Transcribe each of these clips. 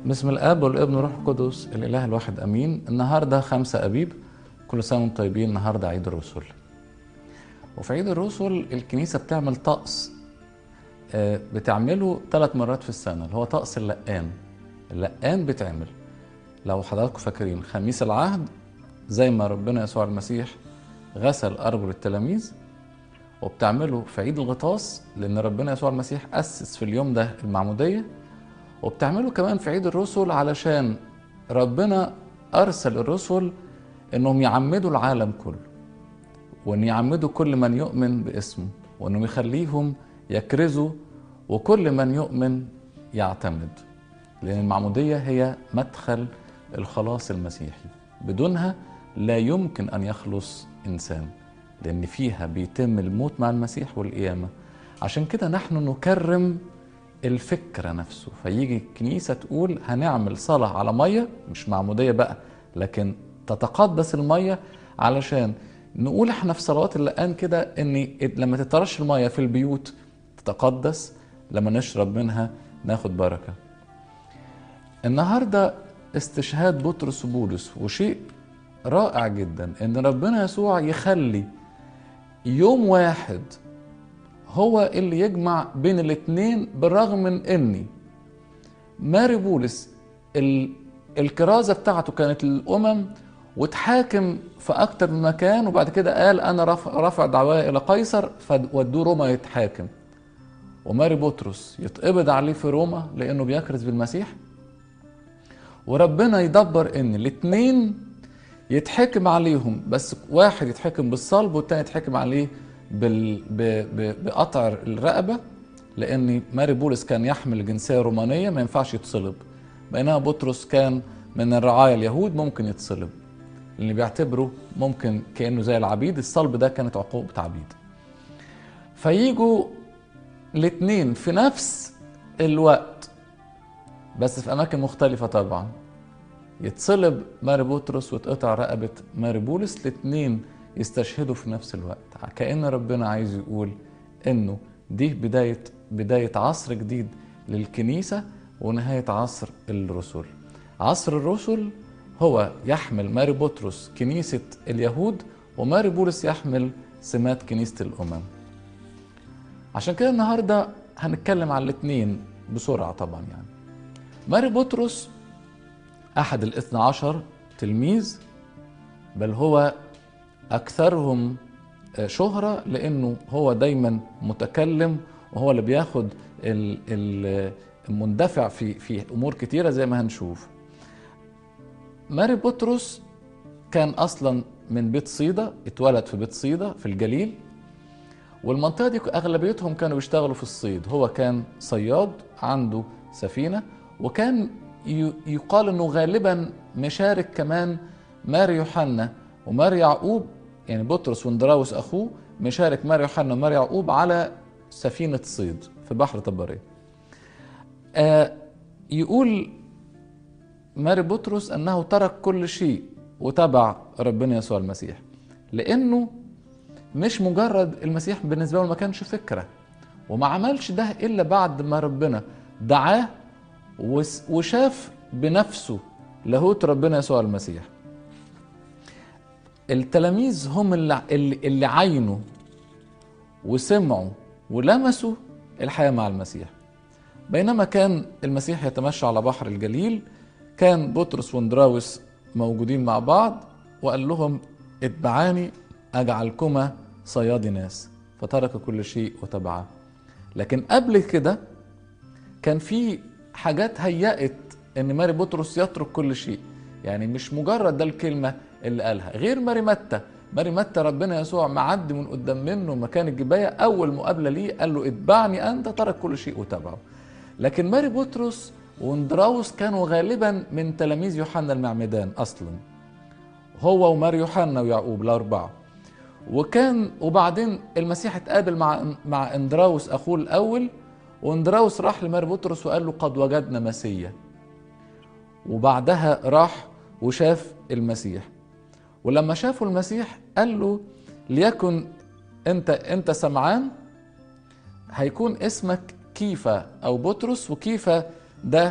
بسم الاب والابن والروح القدس الاله الواحد امين النهارده خمسة ابيب كل سنه وانتم طيبين النهارده عيد الرسل وفي عيد الرسل الكنيسه بتعمل طقس آه، بتعمله ثلاث مرات في السنه اللي هو طقس اللقان اللقان بيتعمل لو حضراتكم فاكرين خميس العهد زي ما ربنا يسوع المسيح غسل ارجل التلاميذ وبتعمله في عيد الغطاس لان ربنا يسوع المسيح اسس في اليوم ده المعموديه وبتعمله كمان في عيد الرسل علشان ربنا ارسل الرسل انهم يعمدوا العالم كله وان يعمدوا كل من يؤمن باسمه وانهم يخليهم يكرزوا وكل من يؤمن يعتمد لان المعموديه هي مدخل الخلاص المسيحي بدونها لا يمكن ان يخلص انسان لان فيها بيتم الموت مع المسيح والقيامه عشان كده نحن نكرم الفكرة نفسه فيجي الكنيسة تقول هنعمل صلاة على مية مش معمودية بقى لكن تتقدس المية علشان نقول احنا في صلوات اللقان كده ان لما تترش المية في البيوت تتقدس لما نشرب منها ناخد بركة النهاردة استشهاد بطرس وبولس وشيء رائع جدا ان ربنا يسوع يخلي يوم واحد هو اللي يجمع بين الاتنين بالرغم من اني ماري بولس ال... الكرازة بتاعته كانت للأمم وتحاكم في أكتر من مكان وبعد كده قال أنا رفع, رفع دعواه إلى قيصر فودوه روما يتحاكم وماري بطرس يتقبض عليه في روما لأنه بيكرز بالمسيح وربنا يدبر إن الاتنين يتحكم عليهم بس واحد يتحكم بالصلب والتاني يتحكم عليه بال... ب... ب... بقطع الرقبة لأن ماري بولس كان يحمل جنسية رومانية ما ينفعش يتصلب بينما بطرس كان من الرعايا اليهود ممكن يتصلب اللي بيعتبره ممكن كأنه زي العبيد الصلب ده كانت عقوبة عبيد فيجوا الاتنين في نفس الوقت بس في أماكن مختلفة طبعا يتصلب ماري بطرس وتقطع رقبة ماري بولس الاتنين يستشهدوا في نفس الوقت كأن ربنا عايز يقول انه دي بداية بداية عصر جديد للكنيسة ونهاية عصر الرسل عصر الرسل هو يحمل ماري بطرس كنيسة اليهود وماري بولس يحمل سمات كنيسة الأمم عشان كده النهاردة هنتكلم على الاثنين بسرعة طبعا يعني ماري بطرس أحد الاثنى عشر تلميذ بل هو أكثرهم شهرة لأنه هو دايما متكلم وهو اللي بياخد المندفع في في أمور كتيرة زي ما هنشوف ماري بطرس كان أصلا من بيت صيدا اتولد في بيت صيدا في الجليل والمنطقة دي أغلبيتهم كانوا بيشتغلوا في الصيد هو كان صياد عنده سفينة وكان يقال أنه غالبا مشارك كمان ماري يوحنا وماري يعقوب يعني بطرس واندراوس اخوه مشارك ماري يوحنا وماري يعقوب على سفينه صيد في بحر طبريه. آه يقول ماري بطرس انه ترك كل شيء وتبع ربنا يسوع المسيح لانه مش مجرد المسيح بالنسبه له ما كانش فكره وما عملش ده الا بعد ما ربنا دعاه وشاف بنفسه لاهوت ربنا يسوع المسيح. التلاميذ هم اللي, اللي عينوا وسمعوا ولمسوا الحياة مع المسيح بينما كان المسيح يتمشى على بحر الجليل كان بطرس واندراوس موجودين مع بعض وقال لهم اتبعاني أجعلكما صياد ناس فترك كل شيء وتبعه لكن قبل كده كان في حاجات هيأت ان ماري بطرس يترك كل شيء يعني مش مجرد ده الكلمه اللي قالها غير ماري متى ماري متى ربنا يسوع معدي من قدام منه مكان الجبايه اول مقابله ليه قال له اتبعني انت ترك كل شيء وتبعه لكن ماري بطرس واندراوس كانوا غالبا من تلاميذ يوحنا المعمدان اصلا هو وماري يوحنا ويعقوب الاربعه وكان وبعدين المسيح اتقابل مع مع اندراوس اخوه الاول واندراوس راح لماري بطرس وقال له قد وجدنا مسيا وبعدها راح وشاف المسيح ولما شافوا المسيح قال له ليكن انت انت سمعان هيكون اسمك كيفا او بطرس وكيفا ده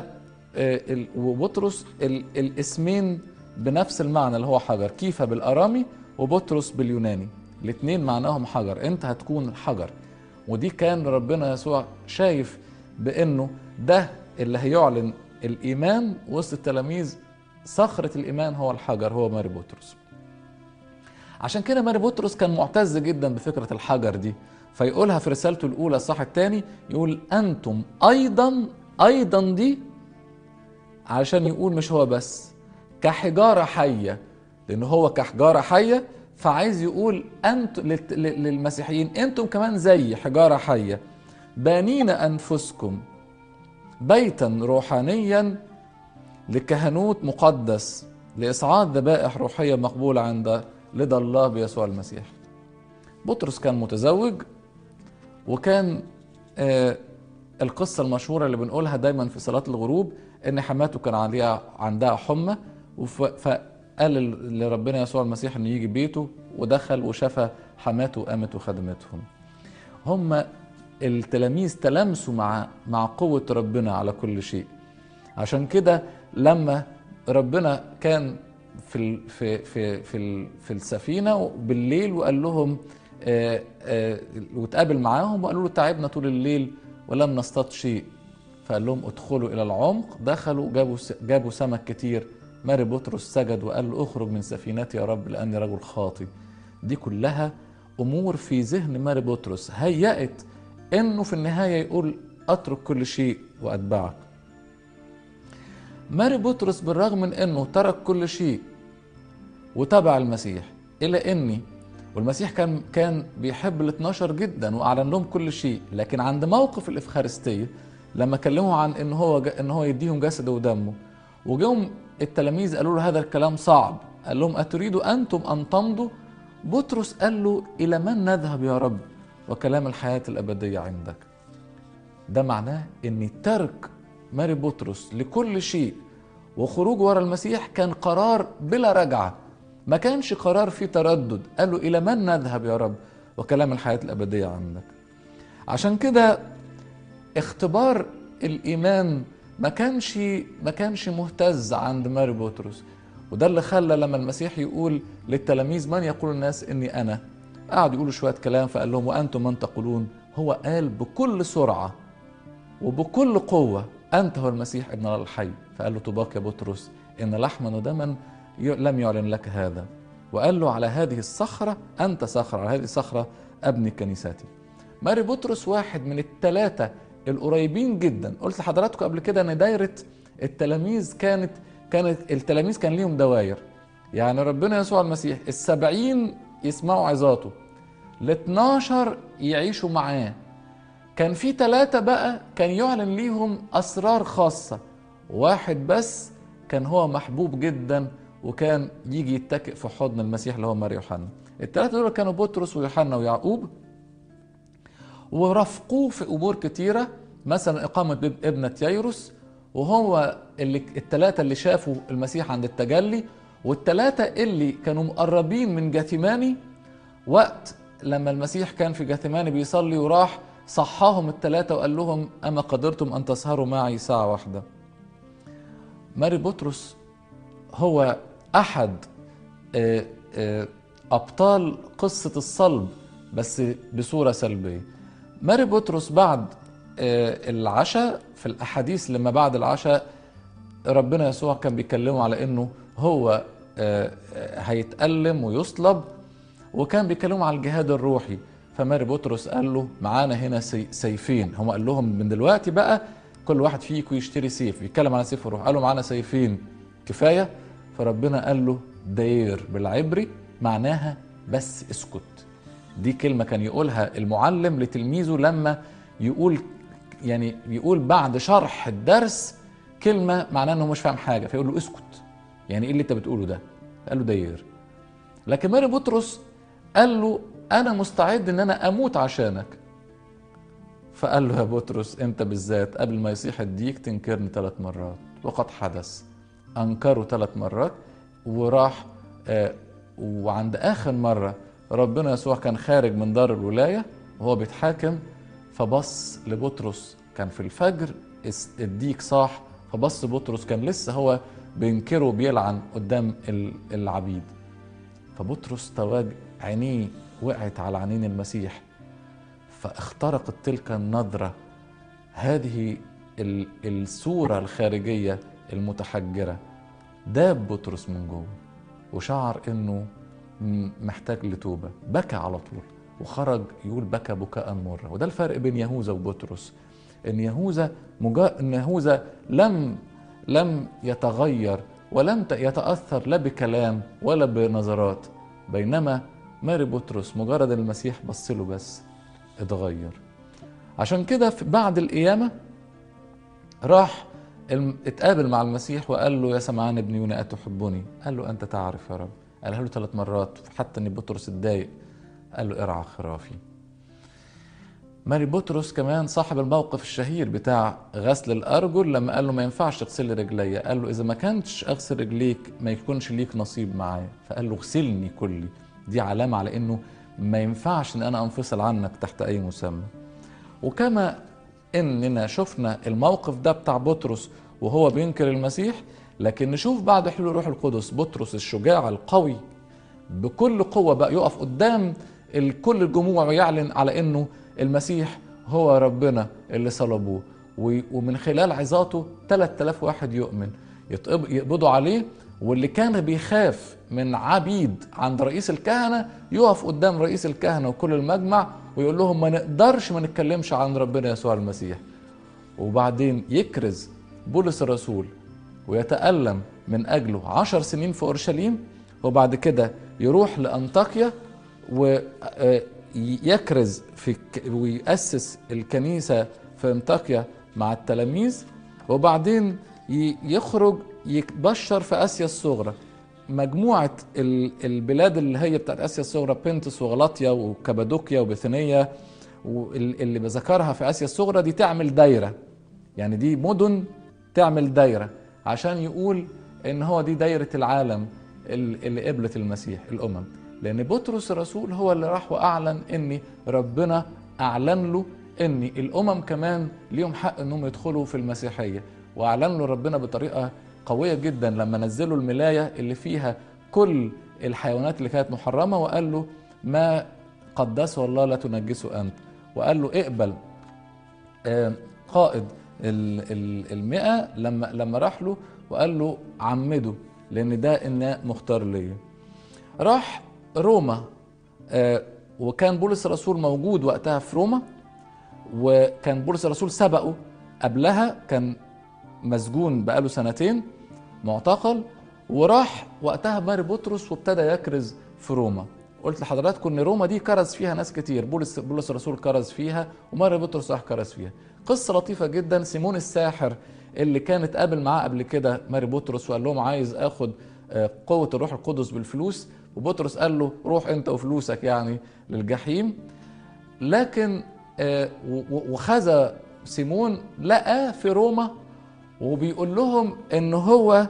آه، ال- وبطرس ال- الاسمين بنفس المعنى اللي هو حجر كيفا بالارامي وبطرس باليوناني الاثنين معناهم حجر انت هتكون الحجر ودي كان ربنا يسوع شايف بانه ده اللي هيعلن الايمان وسط التلاميذ صخره الايمان هو الحجر هو ماري بطرس عشان كده ماري بطرس كان معتز جدا بفكره الحجر دي فيقولها في رسالته الاولى الصح الثاني يقول انتم ايضا ايضا دي عشان يقول مش هو بس كحجاره حيه لان هو كحجاره حيه فعايز يقول انتم للت- لل- للمسيحيين انتم كمان زي حجاره حيه بانين انفسكم بيتا روحانيا لكهنوت مقدس لإصعاد ذبائح روحية مقبولة عند لدى الله بيسوع المسيح بطرس كان متزوج وكان آه القصة المشهورة اللي بنقولها دايما في صلاة الغروب إن حماته كان عليها عندها حمى وف- فقال ل- لربنا يسوع المسيح إنه يجي بيته ودخل وشفى حماته وقامت وخدمتهم هم التلاميذ تلامسوا مع مع قوة ربنا على كل شيء عشان كده لما ربنا كان في ال- في في في ال- في السفينه بالليل وقال لهم آه، آه، واتقابل معاهم وقالوا له تعبنا طول الليل ولم نصطاد شيء فقال لهم ادخلوا الى العمق دخلوا جابوا س- جابوا سمك كتير ماري بطرس سجد وقال له اخرج من سفينتي يا رب لاني رجل خاطي دي كلها امور في ذهن ماري بطرس هيأت انه في النهايه يقول اترك كل شيء واتبعك ماري بطرس بالرغم من انه ترك كل شيء وتبع المسيح الى اني والمسيح كان كان بيحب ال 12 جدا واعلن لهم كل شيء لكن عند موقف الافخارستيه لما كلموا عن ان هو ج- ان هو يديهم جسده ودمه وجم التلاميذ قالوا له هذا الكلام صعب قال لهم اتريدوا انتم ان تمضوا بطرس قال له الى من نذهب يا رب وكلام الحياه الابديه عندك ده معناه ان ترك ماري بطرس لكل شيء وخروج ورا المسيح كان قرار بلا رجعه ما كانش قرار فيه تردد قال له الى من نذهب يا رب وكلام الحياه الابديه عندك عشان كده اختبار الايمان ما كانش ما كانش مهتز عند ماري بطرس وده اللي خلى لما المسيح يقول للتلاميذ من يقول الناس اني انا قعدوا يقولوا شويه كلام فقال لهم وانتم من تقولون هو قال بكل سرعه وبكل قوة أنت هو المسيح ابن الله الحي فقال له طباك يا بطرس إن لحما ودما ي- لم يعلن لك هذا وقال له على هذه الصخرة أنت صخرة على هذه الصخرة أبني كنيستي ماري بطرس واحد من الثلاثة القريبين جدا قلت لحضراتكم قبل كده ان دايرة التلاميذ كانت كانت التلاميذ كان ليهم دواير يعني ربنا يسوع المسيح السبعين يسمعوا عظاته ال 12 يعيشوا معاه كان في ثلاثة بقى كان يعلن ليهم أسرار خاصة واحد بس كان هو محبوب جدا وكان يجي يتكئ في حضن المسيح اللي هو ماري يوحنا الثلاثة دول كانوا بطرس ويوحنا ويعقوب ورافقوه في امور كتيره مثلا اقامه اب- ابنه ييروس وهو اللي الثلاثه اللي شافوا المسيح عند التجلي والثلاثه اللي كانوا مقربين من جاثيماني وقت لما المسيح كان في جاثيماني بيصلي وراح صحاهم الثلاثه وقال لهم اما قدرتم ان تسهروا معي ساعه واحده ماري بطرس هو احد آه، آه، ابطال قصه الصلب بس بصوره سلبيه ماري بطرس بعد آه، العشاء في الاحاديث لما بعد العشاء ربنا يسوع كان بيكلمه على انه هو آه، آه، هيتألم ويصلب وكان بيكلموا على الجهاد الروحي فماري بطرس قال له معانا هنا سي- سيفين هم قال لهم من دلوقتي بقى كل واحد فيكم يشتري سيف بيتكلم على سيف الروح قال له معانا سيفين كفايه فربنا قال له داير بالعبري معناها بس اسكت دي كلمه كان يقولها المعلم لتلميذه لما يقول يعني يقول بعد شرح الدرس كلمه معناها انه مش فاهم حاجه فيقول له اسكت يعني ايه اللي انت بتقوله ده قال له داير لكن ماري بطرس قال له انا مستعد ان انا اموت عشانك فقال له يا بطرس انت بالذات قبل ما يصيح الديك تنكرني ثلاث مرات وقد حدث انكره ثلاث مرات وراح آه وعند اخر مره ربنا يسوع كان خارج من دار الولايه وهو بيتحاكم فبص لبطرس كان في الفجر الس- الديك صاح فبص بطرس كان لسه هو بينكره بيلعن قدام العبيد فبطرس تواجه عينيه وقعت على عينين المسيح فاخترقت تلك النظرة هذه الصورة الخارجية المتحجرة داب بطرس من جوه وشعر انه محتاج لتوبة بكى على طول وخرج يقول بكى بكاء مرة وده الفرق بين يهوذا وبطرس ان يهوذا مجا... ان يهوذا لم لم يتغير ولم يتاثر لا بكلام ولا بنظرات بينما ماري بطرس مجرد المسيح بص له بس اتغير عشان كده بعد القيامه راح اتقابل مع المسيح وقال له يا سمعان ابن يونا أتحبني قال له أنت تعرف يا رب قالها له ثلاث مرات حتى ان بطرس اتضايق قال له ارعى خرافي ماري بطرس كمان صاحب الموقف الشهير بتاع غسل الارجل لما قال له ما ينفعش تغسل رجليا قال له اذا ما كانتش اغسل رجليك ما يكونش ليك نصيب معايا فقال له اغسلني كلي دي علامه على انه ما ينفعش ان انا انفصل عنك تحت اي مسمى وكما اننا شفنا الموقف ده بتاع بطرس وهو بينكر المسيح لكن نشوف بعد حلول روح القدس بطرس الشجاع القوي بكل قوه بقى يقف قدام كل الجموع ويعلن على انه المسيح هو ربنا اللي صلبوه ومن خلال عظاته 3000 واحد يؤمن يقبضوا عليه واللي كان بيخاف من عبيد عند رئيس الكهنة يقف قدام رئيس الكهنة وكل المجمع ويقول لهم ما نقدرش ما نتكلمش عن ربنا يسوع المسيح وبعدين يكرز بولس الرسول ويتألم من أجله عشر سنين في أورشليم وبعد كده يروح لأنطاكيا ويكرز في ويأسس الكنيسة في أنطاكيا مع التلاميذ وبعدين يخرج يبشر في آسيا الصغرى مجموعة البلاد اللي هي بتاعت آسيا الصغرى بنتس وغلاطيا وكابادوكيا وبثينية واللي بذكرها في آسيا الصغرى دي تعمل دايرة يعني دي مدن تعمل دايرة عشان يقول ان هو دي دايرة العالم اللي قبلت المسيح الامم لان بطرس الرسول هو اللي راح واعلن ان ربنا اعلن له ان الامم كمان ليهم حق انهم يدخلوا في المسيحيه واعلن له ربنا بطريقه قويه جدا لما نزلوا الملايه اللي فيها كل الحيوانات اللي كانت محرمه وقال له ما قدسه الله لا تنجسه انت وقال له اقبل قائد المئة لما لما راح له وقال له عمده لان ده اناء مختار ليا راح روما آه وكان بولس الرسول موجود وقتها في روما وكان بولس الرسول سبقه قبلها كان مسجون بقاله سنتين معتقل وراح وقتها ماري بطرس وابتدى يكرز في روما قلت لحضراتكم ان روما دي كرز فيها ناس كتير بولس بولس الرسول كرز فيها وماري بطرس راح كرز فيها قصه لطيفه جدا سيمون الساحر اللي كان اتقابل معاه قبل كده ماري بطرس وقال لهم عايز اخد قوه الروح القدس بالفلوس وبطرس قال له روح انت وفلوسك يعني للجحيم لكن وخذ سيمون لقى في روما وبيقول لهم ان هو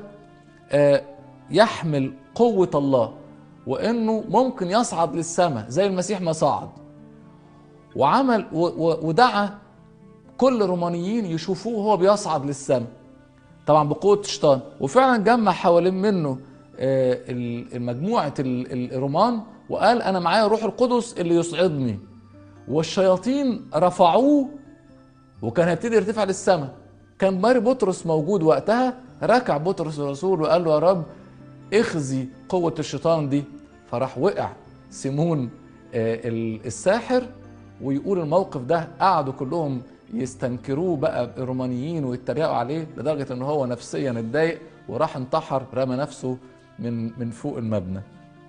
يحمل قوه الله وانه ممكن يصعد للسماء زي المسيح ما صعد وعمل ودعا كل الرومانيين يشوفوه وهو بيصعد للسماء طبعا بقوه الشيطان وفعلا جمع حوالين منه مجموعه الرومان وقال انا معايا الروح القدس اللي يصعدني والشياطين رفعوه وكان هيبتدي يرتفع للسماء كان ماري بطرس موجود وقتها ركع بطرس الرسول وقال له يا رب اخزي قوة الشيطان دي فراح وقع سيمون الساحر ويقول الموقف ده قعدوا كلهم يستنكروه بقى الرومانيين ويتريقوا عليه لدرجة ان هو نفسيا اتضايق وراح انتحر رمى نفسه من من فوق المبنى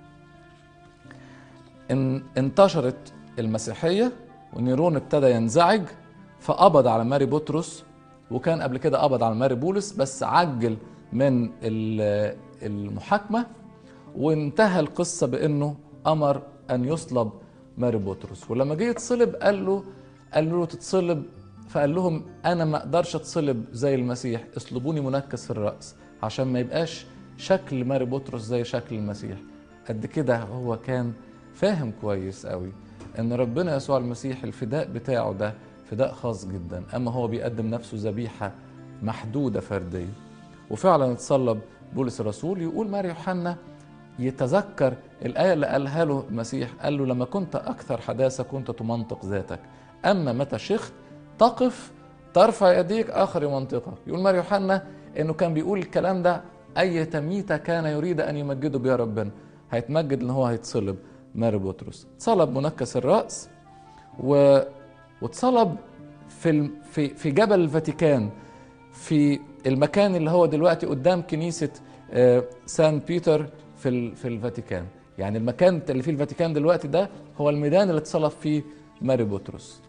ان انتشرت المسيحية ونيرون ابتدى ينزعج فقبض على ماري بطرس وكان قبل كده قبض على ماري بولس بس عجل من المحاكمة وانتهى القصة بأنه أمر أن يصلب ماري بطرس ولما جه يتصلب قال له قال له تتصلب فقال لهم أنا ما أقدرش أتصلب زي المسيح اصلبوني منكس في الرأس عشان ما يبقاش شكل ماري بطرس زي شكل المسيح قد كده هو كان فاهم كويس قوي ان ربنا يسوع المسيح الفداء بتاعه ده فداء خاص جدا اما هو بيقدم نفسه ذبيحه محدودة فردية وفعلا اتصلب بولس الرسول يقول ماري يوحنا يتذكر الآية اللي قالها له المسيح قال له لما كنت أكثر حداثة كنت تمنطق ذاتك أما متى شخت تقف ترفع يديك آخر يمنطقك يقول ماري يوحنا إنه كان بيقول الكلام ده أي تميتة كان يريد أن يمجده بها ربنا هيتمجد إن هو هيتصلب ماري بطرس اتصلب منكس الرأس و... واتصلب في ال... في في جبل الفاتيكان في المكان اللي هو دلوقتي قدام كنيسة آه، سان بيتر في ال... في الفاتيكان يعني المكان اللي فيه الفاتيكان دلوقتي ده هو الميدان اللي اتصلب فيه ماري بطرس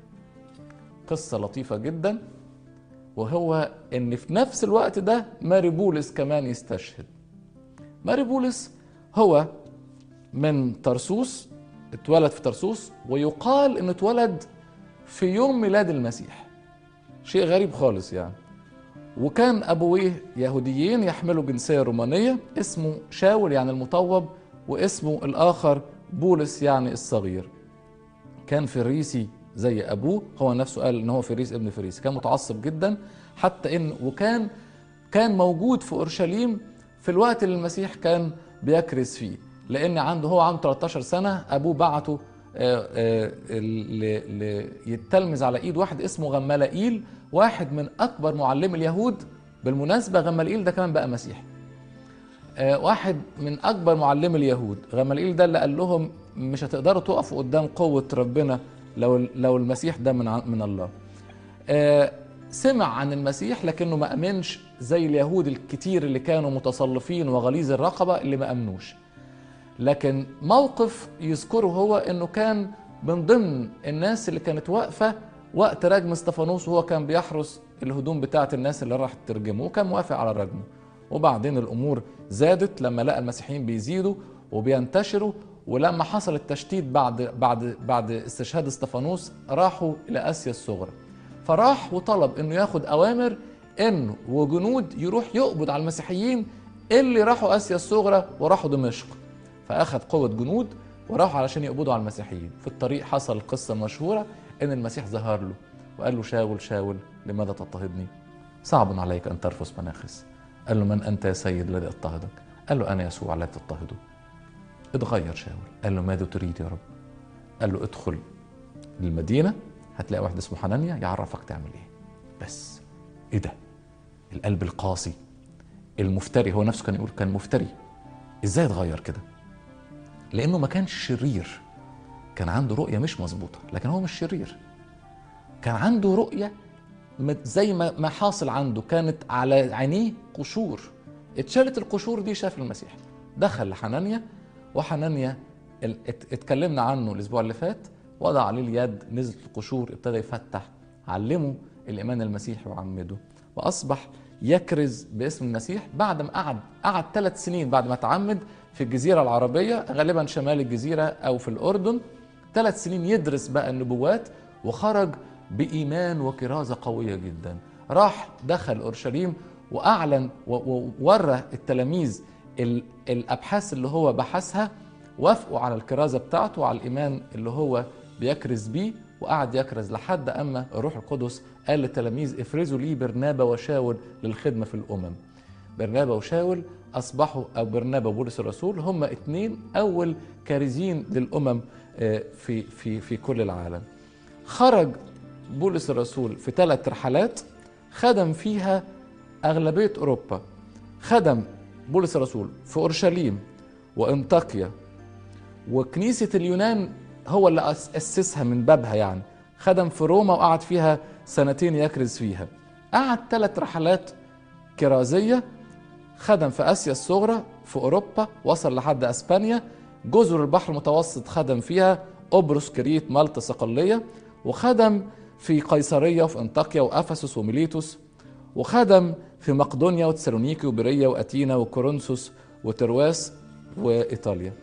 قصة لطيفة جدا وهو ان في نفس الوقت ده ماري بولس كمان يستشهد ماري بولس هو من طرسوس اتولد في طرسوس ويقال انه اتولد في يوم ميلاد المسيح شيء غريب خالص يعني وكان ابويه يهوديين يحملوا جنسيه رومانيه اسمه شاول يعني المطوب واسمه الاخر بولس يعني الصغير كان فريسي زي ابوه هو نفسه قال ان هو فريس ابن فريس كان متعصب جدا حتى ان وكان كان موجود في اورشليم في الوقت اللي المسيح كان بيكرز فيه لان عنده هو عنده 13 سنه ابوه بعته آه، آه، ل- ل- يتلمذ على ايد واحد اسمه غمالائيل واحد من اكبر معلمي اليهود بالمناسبه غمالائيل ده كمان بقى مسيحي آه، واحد من اكبر معلمي اليهود غمالائيل ده اللي قال لهم مش هتقدروا تقفوا قدام قوه ربنا لو لو المسيح ده من ع- من الله آه، سمع عن المسيح لكنه ما امنش زي اليهود الكتير اللي كانوا متصلفين وغليظ الرقبه اللي ما امنوش لكن موقف يذكره هو انه كان من ضمن الناس اللي كانت واقفه وقت رجم استفانوس وهو كان بيحرس الهدوم بتاعه الناس اللي راح ترجمه وكان موافق على رجمه وبعدين الامور زادت لما لقى المسيحيين بيزيدوا وبينتشروا ولما حصل التشتيت بعد بعد بعد استشهاد استفانوس راحوا الى اسيا الصغرى فراح وطلب انه ياخد اوامر انه وجنود يروح يقبض على المسيحيين اللي راحوا اسيا الصغرى وراحوا دمشق فاخذ قوه جنود وراحوا علشان يقبضوا على المسيحيين في الطريق حصل القصه المشهوره ان المسيح ظهر له وقال له شاول شاول لماذا تضطهدني صعب عليك ان ترفس مناخس قال له من انت يا سيد الذي اضطهدك قال له انا يسوع لا تضطهده اتغير شاول قال له ماذا تريد يا رب قال له ادخل المدينه هتلاقي واحد اسمه حنانيا يعرفك تعمل ايه بس ايه ده القلب القاسي المفتري هو نفسه كان يقول كان مفتري ازاي اتغير كده لانه ما كانش شرير كان عنده رؤيه مش مظبوطه لكن هو مش شرير كان عنده رؤيه مت- زي ما ما حاصل عنده كانت على عينيه قشور اتشالت القشور دي شاف المسيح دخل لحنانيا وحنانيا ال- ات- اتكلمنا عنه الاسبوع اللي فات وضع عليه اليد نزلت القشور ابتدى يفتح علمه الايمان المسيحي وعمده واصبح يكرز باسم المسيح بعد ما قعد قعد ثلاث سنين بعد ما تعمد في الجزيره العربيه غالبا شمال الجزيره او في الاردن ثلاث سنين يدرس بقى النبوات وخرج بإيمان وكرازة قوية جدا راح دخل أورشليم وأعلن و- وورى التلاميذ ال- الأبحاث اللي هو بحثها وافقوا على الكرازة بتاعته وعلى الإيمان اللي هو بيكرز بيه وقعد يكرز لحد أما الروح القدس قال للتلاميذ افرزوا لي برنابا وشاول للخدمة في الأمم برنابا وشاول أصبحوا أو برنابا وبولس الرسول هم اتنين أول كارزين للأمم آه، في في في كل العالم خرج بولس الرسول في ثلاث رحلات خدم فيها أغلبية أوروبا خدم بولس الرسول في أورشليم وأنطاكيا وكنيسة اليونان هو اللي أس- أسسها من بابها يعني خدم في روما وقعد فيها سنتين يكرز فيها قعد ثلاث رحلات كرازية خدم في آسيا الصغرى في أوروبا وصل لحد أسبانيا جزر البحر المتوسط خدم فيها قبرص كريت مالطا صقلية وخدم في قيصرية وفي أنطاكيا وأفسس وميليتوس وخدم في مقدونيا وتسالونيكي وبرية وأتينا وكورنثوس وترواس وإيطاليا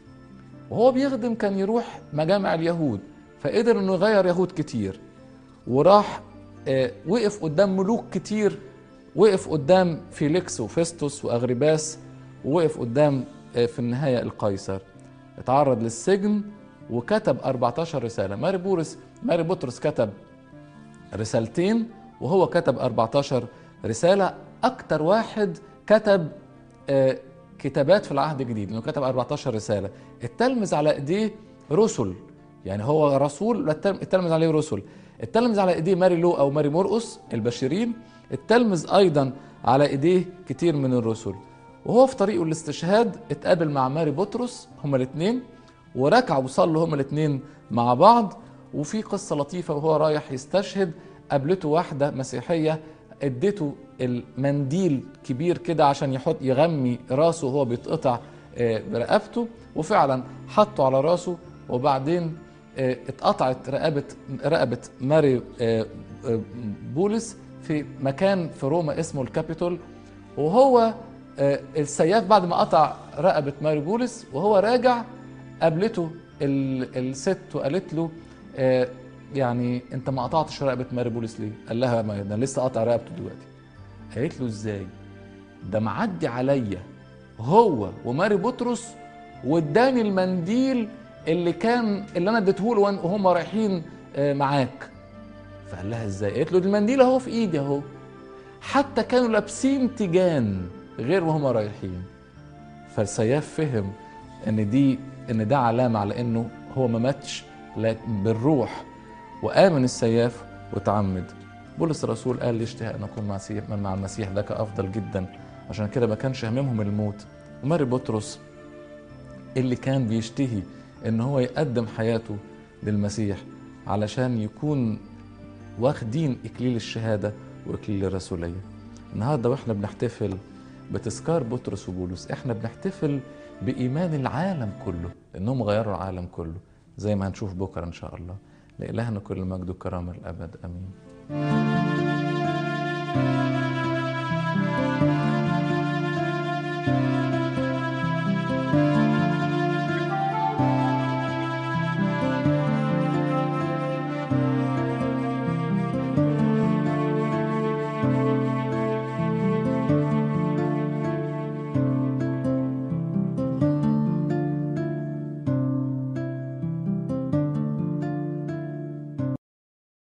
وهو بيخدم كان يروح مجامع اليهود فقدر انه يغير يهود كتير وراح آه، وقف قدام ملوك كتير وقف قدام فيليكس وفيستوس واغرباس ووقف قدام آه، في النهايه القيصر اتعرض للسجن وكتب 14 رساله ماري بورس ماري بطرس كتب رسالتين وهو كتب 14 رسالة أكتر واحد كتب آه، كتابات في العهد الجديد لأنه كتب 14 رسالة التلمذ على إيديه رسل يعني هو رسول التلمذ عليه رسل التلمذ على إيديه ماري لو أو ماري مرقس البشيرين التلمذ أيضا على إيديه كتير من الرسل وهو في طريقه الاستشهاد اتقابل مع ماري بطرس هما الاثنين وركعوا وصلوا هما الاثنين مع بعض وفي قصة لطيفة وهو رايح يستشهد قابلته واحدة مسيحية اديته المنديل كبير كده عشان يحط يغمي راسه وهو بيتقطع آه، برقبته وفعلا حطه على راسه وبعدين آه، اتقطعت رقبة رقبة ماري آه، بولس في مكان في روما اسمه الكابيتول وهو السياف بعد ما قطع رقبة ماري بولس وهو راجع قابلته الست وقالت له يعني انت ما قطعتش رقبه ماري بولس ليه؟ قال لها ما انا لسه قاطع رقبته دلوقتي. قالت له ازاي؟ ده معدي عليا هو وماري بطرس واداني المنديل اللي كان اللي انا اديته له وهم رايحين آه، معاك. فقال لها ازاي؟ قالت له المنديل اهو في ايدي اهو. حتى كانوا لابسين تيجان غير وهم رايحين. فالسياف فهم ان دي ان ده علامه على انه هو ما ماتش بالروح وآمن السياف وتعمد بولس الرسول قال لي اشتهى أن أكون مع, مع المسيح ذاك أفضل جدا عشان كده ما كانش هممهم الموت وماري بطرس اللي كان بيشتهي ان هو يقدم حياته للمسيح علشان يكون واخدين اكليل الشهاده واكليل الرسوليه النهارده واحنا بنحتفل بتذكار بطرس وبولس احنا بنحتفل بايمان العالم كله انهم غيروا العالم كله زي ما هنشوف بكره ان شاء الله لإلهنا كل مجد وكرامة الأبد آمين